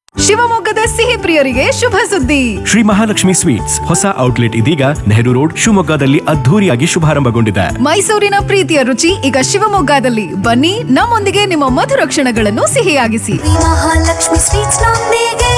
ಶಿವಮೊಗ್ಗದ ಸಿಹಿ ಪ್ರಿಯರಿಗೆ ಶುಭ ಸುದ್ದಿ ಶ್ರೀ ಮಹಾಲಕ್ಷ್ಮಿ ಸ್ವೀಟ್ಸ್ ಹೊಸ ಔಟ್ಲೆಟ್ ಇದೀಗ ನೆಹರು ರೋಡ್ ಶಿವಮೊಗ್ಗದಲ್ಲಿ ಅದ್ಧೂರಿಯಾಗಿ ಶುಭಾರಂಭಗೊಂಡಿದೆ ಮೈಸೂರಿನ ಪ್ರೀತಿಯ ರುಚಿ ಈಗ ಶಿವಮೊಗ್ಗದಲ್ಲಿ ಬನ್ನಿ ನಮ್ಮೊಂದಿಗೆ ನಿಮ್ಮ ಮಧುರ ಕ್ಷಣಗಳನ್ನು ಸಿಹಿಯಾಗಿಸಿ ಮಹಾಲಕ್ಷ್ಮಿ ಸ್ವೀಟ್ಸ್ ನೊಂದಿಗೆ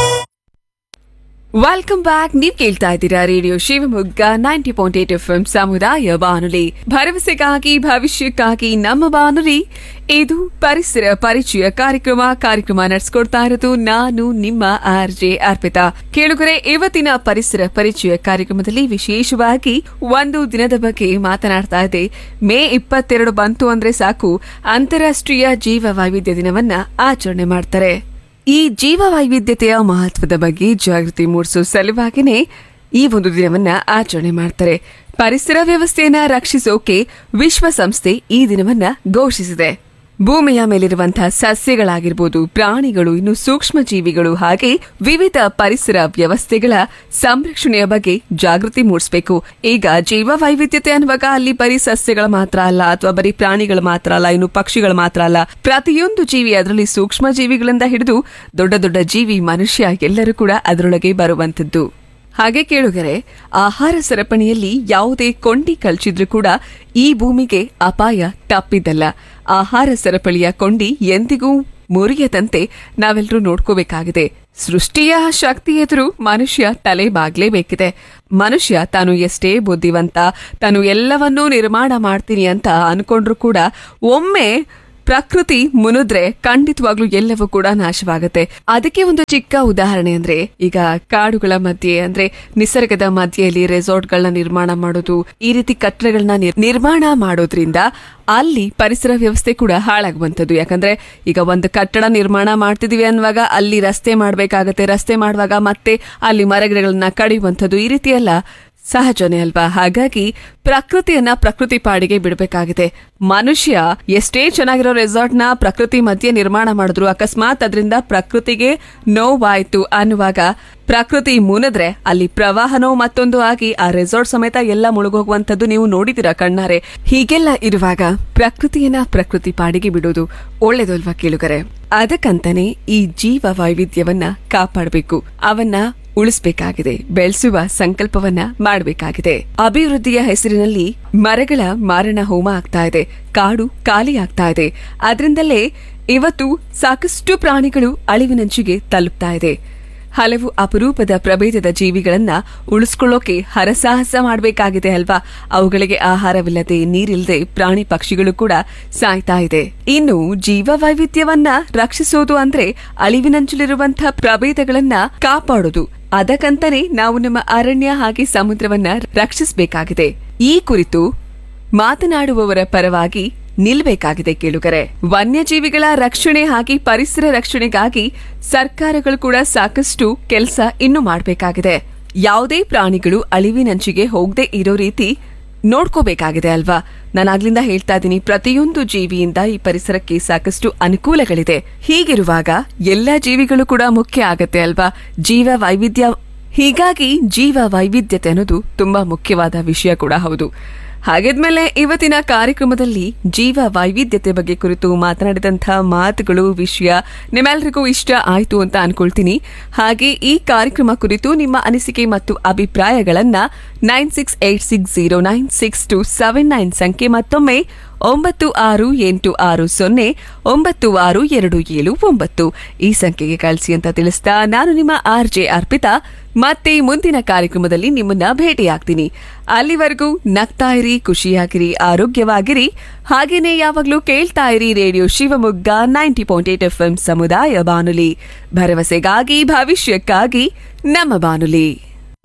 ವೆಲ್ಕಮ್ ಬ್ಯಾಕ್ ನೀವ್ ಕೇಳ್ತಾ ಇದ್ದೀರಾ radio Shivamogga ninety point eight F M ಸಮುದಾಯ ಬಾನುಲಿ ಭರವಸೆಗಾಗಿ ಭವಿಷ್ಯಕ್ಕಾಗಿ ನಮ್ಮ ಬಾನುಲಿ ಇದು ಪರಿಸರ ಪರಿಚಯ ಕಾರ್ಯಕ್ರಮ ಕಾರ್ಯಕ್ರಮ ನಡೆಸ್ಕೊಡ್ತಾ ಇರೋದು ನಾನು ನಿಮ್ಮ ಆರ್ ಜೆ ಅರ್ಪಿತಾ ಕೇಳುಗರೆ ಇವತ್ತಿನ ಪರಿಸರ ಪರಿಚಯ ಕಾರ್ಯಕ್ರಮದಲ್ಲಿ ವಿಶೇಷವಾಗಿ ಒಂದು ದಿನದ ಬಗ್ಗೆ ಮಾತನಾಡ್ತಾ ಇದೆ ಮೇ ಇಪ್ಪತ್ತೆರಡು ಬಂತು ಅಂದ್ರೆ ಸಾಕು ಅಂತಾರಾಷ್ಟ್ರೀಯ ಜೀವ ವೈವಿಧ್ಯ ದಿನವನ್ನ ಆಚರಣೆ ಮಾಡ್ತಾರೆ ಈ ಜೀವ ವೈವಿಧ್ಯತೆಯ ಮಹತ್ವದ ಬಗ್ಗೆ ಜಾಗೃತಿ ಮೂಡಿಸೋ ಸಲುವಾಗಿನೇ ಈ ಒಂದು ದಿನವನ್ನ ಆಚರಣೆ ಮಾಡ್ತಾರೆ ಪರಿಸರ ವ್ಯವಸ್ಥೆಯನ್ನ ರಕ್ಷಿಸೋಕೆ ವಿಶ್ವಸಂಸ್ಥೆ ಈ ದಿನವನ್ನ ಘೋಷಿಸಿದೆ ಭೂಮಿಯ ಮೇಲಿರುವಂತಹ ಸಸ್ಯಗಳಾಗಿರ್ಬೋದು ಪ್ರಾಣಿಗಳು ಇನ್ನು ಸೂಕ್ಷ್ಮ ಜೀವಿಗಳು ಹಾಗೆ ವಿವಿಧ ಪರಿಸರ ವ್ಯವಸ್ಥೆಗಳ ಸಂರಕ್ಷಣೆಯ ಬಗ್ಗೆ ಜಾಗೃತಿ ಮೂಡಿಸಬೇಕು ಈಗ ಜೀವ ವೈವಿಧ್ಯತೆ ಅನ್ನುವಾಗ ಅಲ್ಲಿ ಬರೀ ಸಸ್ಯಗಳು ಮಾತ್ರ ಅಲ್ಲ ಅಥವಾ ಬರೀ ಪ್ರಾಣಿಗಳು ಮಾತ್ರ ಅಲ್ಲ ಇನ್ನು ಪಕ್ಷಿಗಳು ಮಾತ್ರ ಅಲ್ಲ ಪ್ರತಿಯೊಂದು ಜೀವಿ ಅದರಲ್ಲಿ ಸೂಕ್ಷ್ಮ ಜೀವಿಗಳಿಂದ ಹಿಡಿದು ದೊಡ್ಡ ದೊಡ್ಡ ಜೀವಿ ಮನುಷ್ಯ ಎಲ್ಲರೂ ಕೂಡ ಅದರೊಳಗೆ ಬರುವಂತದ್ದು ಹಾಗೆ ಕೇಳುಗರೆ ಆಹಾರ ಸರಪಣಿಯಲ್ಲಿ ಯಾವುದೇ ಕೊಂಡಿ ಕಳ್ಚಿದ್ರೂ ಕೂಡ ಈ ಭೂಮಿಗೆ ಅಪಾಯ ತಪ್ಪಿದ್ದಲ್ಲ ಆಹಾರ ಸರಪಳಿಯ ಕೊಂಡಿ ಎಂದಿಗೂ ಮುರಿಯದಂತೆ ನಾವೆಲ್ಲರೂ ನೋಡ್ಕೋಬೇಕಾಗಿದೆ ಸೃಷ್ಟಿಯ ಶಕ್ತಿ ಎದುರು ಮನುಷ್ಯ ತಲೆ ಬಾಗ್ಲೇಬೇಕಿದೆ ಮನುಷ್ಯ ತಾನು ಎಷ್ಟೇ ಬುದ್ಧಿವಂತ ತಾನು ಎಲ್ಲವನ್ನೂ ನಿರ್ಮಾಣ ಮಾಡ್ತೀನಿ ಅಂತ ಅನ್ಕೊಂಡ್ರು ಕೂಡ ಒಮ್ಮೆ ಪ್ರಕೃತಿ ಮುನಿದ್ರೆ ಖಂಡಿತವಾಗ್ಲೂ ಎಲ್ಲವೂ ಕೂಡ ನಾಶವಾಗುತ್ತೆ ಅದಕ್ಕೆ ಒಂದು ಚಿಕ್ಕ ಉದಾಹರಣೆ ಅಂದ್ರೆ ಈಗ ಕಾಡುಗಳ ಮಧ್ಯೆ ಅಂದ್ರೆ ನಿಸರ್ಗದ ಮಧ್ಯೆಯಲ್ಲಿ ರೆಸಾರ್ಟ್ಗಳನ್ನ ನಿರ್ಮಾಣ ಮಾಡೋದು ಈ ರೀತಿ ಕಟ್ಟಡಗಳನ್ನ ನಿರ್- ನಿರ್ಮಾಣ ಮಾಡೋದ್ರಿಂದ ಅಲ್ಲಿ ಪರಿಸರ ವ್ಯವಸ್ಥೆ ಕೂಡ ಹಾಳಾಗುವಂಥದ್ದು ಯಾಕಂದ್ರೆ ಈಗ ಒಂದು ಕಟ್ಟಡ ನಿರ್ಮಾಣ ಮಾಡ್ತಿದೀವಿ ಅನ್ನುವಾಗ ಅಲ್ಲಿ ರಸ್ತೆ ಮಾಡ್ಬೇಕಾಗತ್ತೆ ರಸ್ತೆ ಮಾಡುವಾಗ ಮತ್ತೆ ಅಲ್ಲಿ ಮರಗಿಡಗಳನ್ನ ಕಡಿಯುವಂಥದ್ದು ಈ ರೀತಿ ಎಲ್ಲ ಸಹಜನೇ ಅಲ್ವಾ ಹಾಗಾಗಿ ಪ್ರಕೃತಿಯನ್ನ ಪ್ರಕೃತಿ ಪಾಡಿಗೆ ಬಿಡಬೇಕಾಗಿದೆ ಮನುಷ್ಯ ಎಷ್ಟೇ ಚೆನ್ನಾಗಿರೋ ರೆಸಾರ್ಟ್ ನ ಪ್ರಕೃತಿ ಮಧ್ಯೆ ನಿರ್ಮಾಣ ಮಾಡಿದ್ರು ಅಕಸ್ಮಾತ್ ಅದರಿಂದ ಪ್ರಕೃತಿಗೆ ನೋವಾಯ್ತು ಅನ್ನುವಾಗ ಪ್ರಕೃತಿ ಮುನಿದ್ರೆ ಅಲ್ಲಿ ಪ್ರವಾಹನೋ ಮತ್ತೊಂದು ಆಗಿ ಆ ರೆಸಾರ್ಟ್ ಸಮೇತ ಎಲ್ಲ ಮುಳುಗೋಗುವಂತದ್ದು ನೀವು ನೋಡಿದಿರ ಕಣ್ಣಾರೆ ಹೀಗೆಲ್ಲ ಇರುವಾಗ ಪ್ರಕೃತಿಯನ್ನ ಪ್ರಕೃತಿ ಪಾಡಿಗೆ ಬಿಡೋದು ಒಳ್ಳೇದು ಅಲ್ವಾ ಕೇಳುಗರೆ ಅದಕ್ಕಂತಾನೆ ಈ ಜೀವ ವೈವಿಧ್ಯವನ್ನ ಕಾಪಾಡಬೇಕು ಅವನ್ನ ಉಳಿಸಬೇಕಾಗಿದೆ ಬೆಳೆಸುವ ಸಂಕಲ್ಪವನ್ನ ಮಾಡಬೇಕಾಗಿದೆ ಅಭಿವೃದ್ಧಿಯ ಹೆಸರಿನಲ್ಲಿ ಮರಗಳ ಮಾರಣ ಹೋಮ ಆಗ್ತಾ ಇದೆ ಕಾಡು ಖಾಲಿ ಆಗ್ತಾ ಇದೆ ಅದರಿಂದಲೇ ಇವತ್ತು ಸಾಕಷ್ಟು ಪ್ರಾಣಿಗಳು ಅಳಿವಿನಂಚಿಗೆ ತಲುಪ್ತಾ ಇದೆ ಹಲವು ಅಪರೂಪದ ಪ್ರಭೇದದ ಜೀವಿಗಳನ್ನ ಉಳಿಸ್ಕೊಳ್ಳೋಕೆ ಹರಸಾಹಸ ಮಾಡಬೇಕಾಗಿದೆ ಅಲ್ವಾ ಅವುಗಳಿಗೆ ಆಹಾರವಿಲ್ಲದೆ ನೀರಿಲ್ಲದೆ ಪ್ರಾಣಿ ಪಕ್ಷಿಗಳು ಕೂಡ ಸಾಯ್ತಾ ಇದೆ ಇನ್ನು ಜೀವ ವೈವಿಧ್ಯವನ್ನ ರಕ್ಷಿಸೋದು ಅಂದ್ರೆ ಅಳಿವಿನಂಚಲಿರುವಂತಹ ಪ್ರಭೇದಗಳನ್ನ ಕಾಪಾಡೋದು ಅದಕ್ಕಂತಾನೆ ನಾವು ನಮ್ಮ ಅರಣ್ಯ ಹಾಗೆ ಸಮುದ್ರವನ್ನ ರಕ್ಷಿಸಬೇಕಾಗಿದೆ ಈ ಕುರಿತು ಮಾತನಾಡುವವರ ಪರವಾಗಿ ನಿಲ್ಬೇಕಾಗಿದೆ ಕೇಳುಗರೆ ವನ್ಯಜೀವಿಗಳ ರಕ್ಷಣೆ ಹಾಗೆ ಪರಿಸರ ರಕ್ಷಣೆಗಾಗಿ ಸರ್ಕಾರಗಳು ಕೂಡ ಸಾಕಷ್ಟು ಕೆಲಸ ಇನ್ನು ಮಾಡಬೇಕಾಗಿದೆ ಯಾವುದೇ ಪ್ರಾಣಿಗಳು ಅಳಿವಿನಂಚಿಗೆ ಹೋಗದೆ ಇರೋ ರೀತಿ ನೋಡ್ಕೋಬೇಕಾಗಿದೆ ಅಲ್ವಾ ನಾನಾಗ್ಲಿಂದ ಹೇಳ್ತಾ ಇದ್ದೀನಿ ಪ್ರತಿಯೊಂದು ಜೀವಿಯಿಂದ ಈ ಪರಿಸರಕ್ಕೆ ಸಾಕಷ್ಟು ಅನುಕೂಲಗಳಿದೆ ಹೀಗಿರುವಾಗ ಎಲ್ಲ ಜೀವಿಗಳು ಕೂಡ ಮುಖ್ಯ ಆಗತ್ತೆ ಅಲ್ವಾ ಜೀವ ವೈವಿಧ್ಯ ಹೀಗಾಗಿ ಜೀವ ವೈವಿಧ್ಯತೆ ಅನ್ನೋದು ತುಂಬಾ ಮುಖ್ಯವಾದ ವಿಷಯ ಕೂಡ ಹೌದು ಹಾಗಿದ್ಮೇಲೆ ಇವತ್ತಿನ ಕಾರ್ಯಕ್ರಮದಲ್ಲಿ ಜೀವ ವೈವಿಧ್ಯತೆ ಬಗ್ಗೆ ಕುರಿತು ಮಾತನಾಡಿದಂತಹ ಮಾತುಗಳು ವಿಷಯ ನಿಮ್ಮೆಲ್ಲರಿಗೂ ಇಷ್ಟ ಆಯ್ತು ಅಂತ ಅನ್ಕೊಳ್ತೀನಿ ಹಾಗೆ ಈ ಕಾರ್ಯಕ್ರಮ ಕುರಿತು ನಿಮ್ಮ ಅನಿಸಿಕೆ ಮತ್ತು ಅಭಿಪ್ರಾಯಗಳನ್ನ nine six eight six zero nine six two seven nine ಸಂಖ್ಯೆ ಮತ್ತೊಮ್ಮೆ ಒಂಬತ್ತು ಆರು ಎಂಟು ಆರು ಸೊನ್ನೆ ಒಂಬತ್ತು ಆರು ಎರಡು ಏಳು ಒಂಬತ್ತು ಈ ಸಂಖ್ಯೆಗೆ ಕಳಿಸಿ ಅಂತ ತಿಳಿಸ್ತಾ ನಾನು ನಿಮ್ಮ ಆರ್ ಜೆ ಅರ್ಪಿತಾ ಮತ್ತೆ ಮುಂದಿನ ಕಾರ್ಯಕ್ರಮದಲ್ಲಿ ನಿಮ್ಮನ್ನ ಭೇಟಿಯಾಗ್ತೀನಿ ಅಲ್ಲಿವರೆಗೂ ನಗ್ತಾ ಇರಿ ಖುಷಿಯಾಗಿರಿ ಆರೋಗ್ಯವಾಗಿರಿ ಹಾಗೇನೆ ಯಾವಾಗ್ಲೂ ಕೇಳ್ತಾ ಇರಿ radio Shivamogga ninety point eight F ಸಮುದಾಯ ಬಾನುಲಿ ಭರವಸೆಗಾಗಿ ಭವಿಷ್ಯಕ್ಕಾಗಿ ನಮ್ಮ ಬಾನುಲಿ